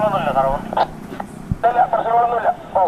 പ്രശ്നങ്ങളൊന്നുമില്ല സാറേ ഇല്ല പ്രശ്നങ്ങളൊന്നുമില്ല ഓ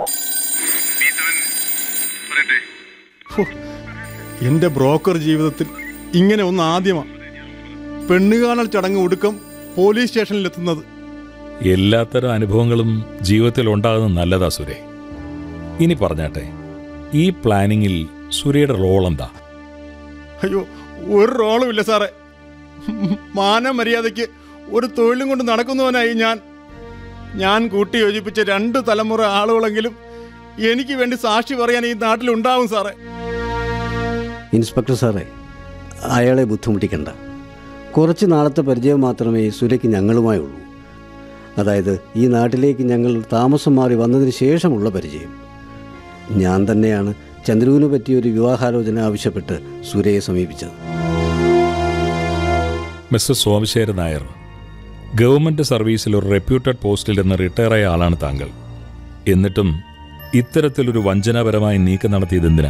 ഹോ, എന്റെ ബ്രോക്കർ ജീവിതത്തിൽ ഇങ്ങനെ ഒന്ന് ആദ്യമാ പെണ്ണുകാണൽ ചടങ്ങ് ഒടുക്കം പോലീസ് സ്റ്റേഷനിലെത്തുന്നത് എല്ലാത്തരം അനുഭവങ്ങളും ജീവിതത്തിൽ ഉണ്ടാകുന്നത് നല്ലതാ സുരേ ഇനി പറഞ്ഞാട്ടെ ഈ പ്ലാനിങ്ങിൽ സുരയുടെ റോൾ എന്താ അയ്യോ ഒരു റോളും ഇല്ല സാറേ മാന മര്യാദയ്ക്ക് ഒരു തൊഴിലും കൊണ്ട് നടക്കുന്നവനായി ഞാൻ ഞാൻ കൂട്ടി യോജിപ്പിച്ച രണ്ട് തലമുറ ആളുകളെങ്കിലും എനിക്ക് വേണ്ടി സാക്ഷി പറയാൻ ഈ നാട്ടിലുണ്ടാവും സാറേ ഇൻസ്പെക്ടർ സാറേ അയാളെ ബുദ്ധിമുട്ടിക്കണ്ട കുറച്ച് നാളത്തെ പരിചയം മാത്രമേ സുരയ്ക്ക് ഞങ്ങളുമായുള്ളൂ അതായത് ഈ നാട്ടിലേക്ക് ഞങ്ങൾ താമസം മാറി വന്നതിന് ശേഷമുള്ള പരിചയം ഞാൻ തന്നെയാണ് ചന്ദ്രുവിന് പറ്റിയൊരു വിവാഹാലോചന ആവശ്യപ്പെട്ട് സുരയെ സമീപിച്ചത് മിസ്റ്റർ സോമശേരൻ നായർ ഗവൺമെന്റ് സർവീസിൽ ഒരു റെപ്യൂട്ടഡ് പോസ്റ്റിൽ നിന്ന് റിട്ടയറായ ആളാണ് താങ്കൾ എന്നിട്ടും ഇത്തരത്തിലൊരു വഞ്ചനാപരമായ നീക്കം നടത്തിയത് എന്തിനാ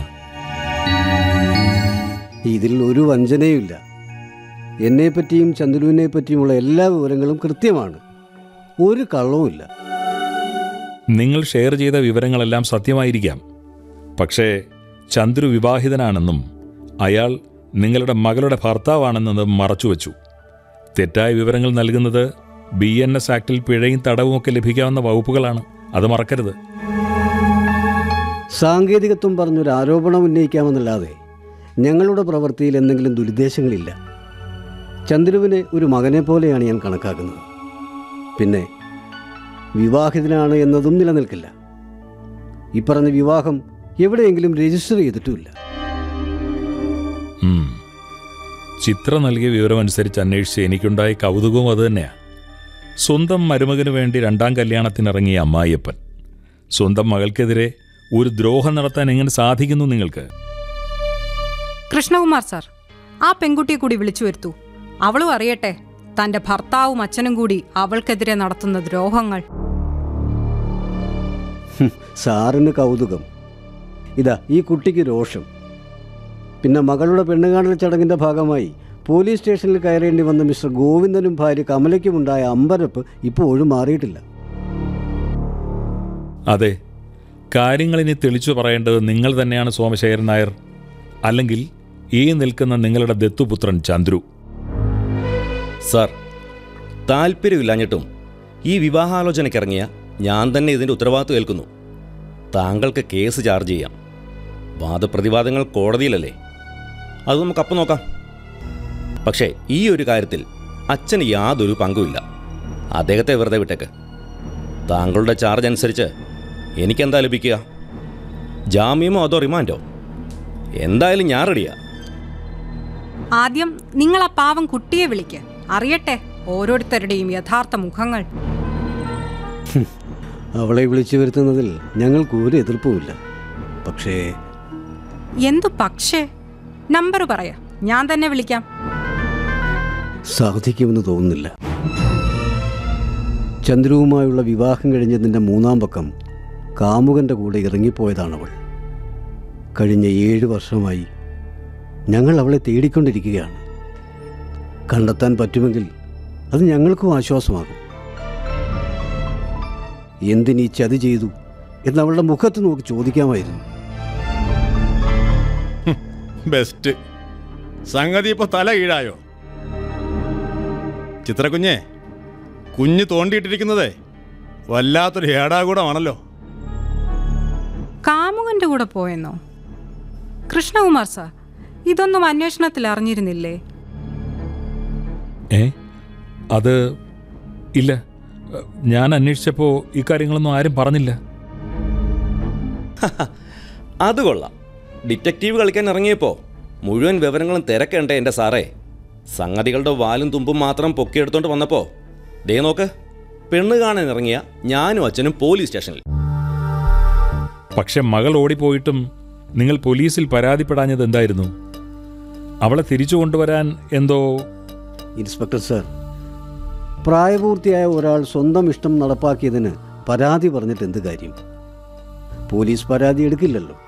ഇതിൽ ഒരു വഞ്ചനയുമില്ല എന്നെപ്പറ്റിയും ചന്ദ്രുവിനെ പറ്റിയുമുള്ള എല്ലാ വിവരങ്ങളും കൃത്യമാണ് ഒരു കള്ളവുമില്ല നിങ്ങൾ ഷെയർ ചെയ്ത വിവരങ്ങളെല്ലാം സത്യമായിരിക്കാം പക്ഷേ ചന്ദ്രു വിവാഹിതനാണെന്നും അയാൾ നിങ്ങളുടെ മകളുടെ ഭർത്താവാണെന്നതും മറച്ചുവെച്ചു തെറ്റായ വിവരങ്ങൾ നൽകുന്നത് ബി എൻ എസ് ആക്ടിൽ പിഴയും തടവുമൊക്കെ ലഭിക്കാവുന്ന വകുപ്പുകളാണ് അത് മറക്കരുത് സാങ്കേതികത്വം പറഞ്ഞൊരു ആരോപണം ഉന്നയിക്കാമെന്നല്ലാതെ ഞങ്ങളുടെ പ്രവൃത്തിയിൽ എന്തെങ്കിലും ദുരുദ്ദേശങ്ങളില്ല ചന്ദ്രുവിനെ ഒരു മകനെ പോലെയാണ് ഞാൻ കണക്കാക്കുന്നത് പിന്നെ വിവാഹിതനാണ് എന്നതും നിലനിൽക്കില്ല ഇപ്പറഞ്ഞ വിവാഹം എവിടെയെങ്കിലും രജിസ്റ്റർ ചെയ്തിട്ടുമില്ല ഉം. ചിത്ര നൽകിയ വിവരമനുസരിച്ച് അന്വേഷിച്ച് എനിക്കുണ്ടായ കൗതുകവും അതുതന്നെയാണ് സ്വന്തം മരുമകന് വേണ്ടി രണ്ടാം കല്യാണത്തിനിറങ്ങിയ അമ്മായിയപ്പൻ സ്വന്തം മകൾക്കെതിരെ ഒരു ദ്രോഹം നടത്താൻ എങ്ങനെ സാധിക്കുന്നു നിങ്ങൾക്ക് കൃഷ്ണകുമാർ സാർ ആ പെൺകുട്ടിയെ കൂടി വിളിച്ചു വരുത്തൂ അവളും അറിയട്ടെ തന്റെ ഭർത്താവും അച്ഛനും കൂടി അവൾക്കെതിരെ നടത്തുന്ന ദ്രോഹങ്ങൾ ഹും, സാറിന് കൗതുകം ഇതാ ഈ കുട്ടിക്ക് രോഷം പിന്നെ മകളുടെ പെണ്ണുകാണൽ ചടങ്ങിൻ്റെ ഭാഗമായി പോലീസ് സ്റ്റേഷനിൽ കയറേണ്ടി വന്ന മിസ്റ്റർ ഗോവിന്ദനും ഭാര്യ കമലയ്ക്കുമുണ്ടായ അമ്പരപ്പ് ഇപ്പോഴും മാറിയിട്ടില്ല അതെ കാര്യങ്ങളിനി തെളിച്ചു പറയേണ്ടത് നിങ്ങൾ തന്നെയാണ് സോമശേഖരൻ നായർ അല്ലെങ്കിൽ ഈ നിൽക്കുന്ന നിങ്ങളുടെ ദത്തുപുത്രൻ ചന്ദ്രു സാർ താല്പര്യമില്ലാഞ്ഞിട്ടും ഈ വിവാഹാലോചനയ്ക്കിറങ്ങിയ ഞാൻ തന്നെ ഇതിൻ്റെ ഉത്തരവാദിത്വം ഏൽക്കുന്നു താങ്കൾക്ക് കേസ് ചാർജ് ചെയ്യാം വാദപ്രതിവാദങ്ങൾ കോടതിയിലല്ലേ അത് നമുക്ക് അപ്പം നോക്കാം പക്ഷേ ഈ ഒരു കാര്യത്തിൽ അച്ഛന് യാതൊരു പങ്കുമില്ല അദ്ദേഹത്തെ വെറുതെ വിട്ടേക്ക് താങ്കളുടെ ചാർജ് അനുസരിച്ച് എനിക്കെന്താ ലഭിക്കുക ജാമ്യമോ അതോ റിമാൻഡോ എന്തായാലും ഞാൻ റെഡിയാ ആദ്യം നിങ്ങൾ ആ പാവം കുട്ടിയെ വിളിക്ക് അറിയട്ടെ ഓരോരുത്തരുടെയും യഥാർത്ഥ മുഖങ്ങൾ അവളെ വിളിച്ചു വരുത്തുന്നതിൽ ഞങ്ങൾക്ക് ഒരു എതിർപ്പുമില്ല പക്ഷേ എന്തു പക്ഷേ നമ്പർ പറയാ ഞാൻ തന്നെ വിളിക്കാം സാധിക്കുമെന്ന് തോന്നുന്നില്ല ചന്ദ്രുവുമായുള്ള വിവാഹം കഴിഞ്ഞതിൻ്റെ മൂന്നാം പക്കം കാമുകൻ്റെ കൂടെ ഇറങ്ങിപ്പോയതാണവൾ കഴിഞ്ഞ ഏഴ് വർഷമായി ഞങ്ങൾ അവളെ തേടിക്കൊണ്ടിരിക്കുകയാണ് കണ്ടെത്താൻ പറ്റുമെങ്കിൽ അത് ഞങ്ങൾക്കും ആശ്വാസമാകും എന്തിനീ ചതി ചെയ്തു എന്ന് അവളുടെ മുഖത്ത് നോക്കി ചോദിക്കാമായിരുന്നു ബെസ്റ്റ് സംഗതി ഇപ്പൊ തല കീഴായോ ചിത്രക്കുഞ്ഞെ കുഞ്ഞ് തോണ്ടിയിട്ടിരിക്കുന്നതേ വല്ലാത്തൊരു ഏടാകൂടമാണല്ലോ കാമുകന്റെ കൂടെ പോയെന്നോ കൃഷ്ണകുമാർ സാർ ഇതൊന്നും അന്വേഷണത്തിൽ അറിഞ്ഞിരുന്നില്ലേ ഏ അത് ഇല്ല ഞാൻ അന്വേഷിച്ചപ്പോൾ ഇക്കാര്യങ്ങളൊന്നും ആരും പറഞ്ഞില്ല അത് കൊള്ളാം ഡിറ്റക്റ്റീവ് കളിക്കാൻ ഇറങ്ങിയപ്പോൾ മുഴുവൻ വിവരങ്ങളും തിരക്കേണ്ടേ എൻ്റെ സാറേ സംഗതികളുടെ വാലും തുമ്പും മാത്രം പൊക്കിയെടുത്തോണ്ട് വന്നപ്പോൾ ദേ നോക്ക് പെണ്ണ് കാണാൻ ഇറങ്ങിയ ഞാനും അച്ഛനും പോലീസ് സ്റ്റേഷനിൽ പക്ഷെ മകൾ ഓടിപ്പോയിട്ടും നിങ്ങൾ പോലീസിൽ പരാതിപ്പെടാഞ്ഞത് എന്തായിരുന്നു അവളെ തിരിച്ചു കൊണ്ടുവരാൻ എന്തോ ഇൻസ്പെക്ടർ സർ പ്രായപൂർത്തിയായ ഒരാൾ സ്വന്തം ഇഷ്ടം നടപ്പാക്കിയതിന് പരാതി പറഞ്ഞിട്ട് എന്ത് കാര്യം പോലീസ് പരാതി എടുക്കില്ലല്ലോ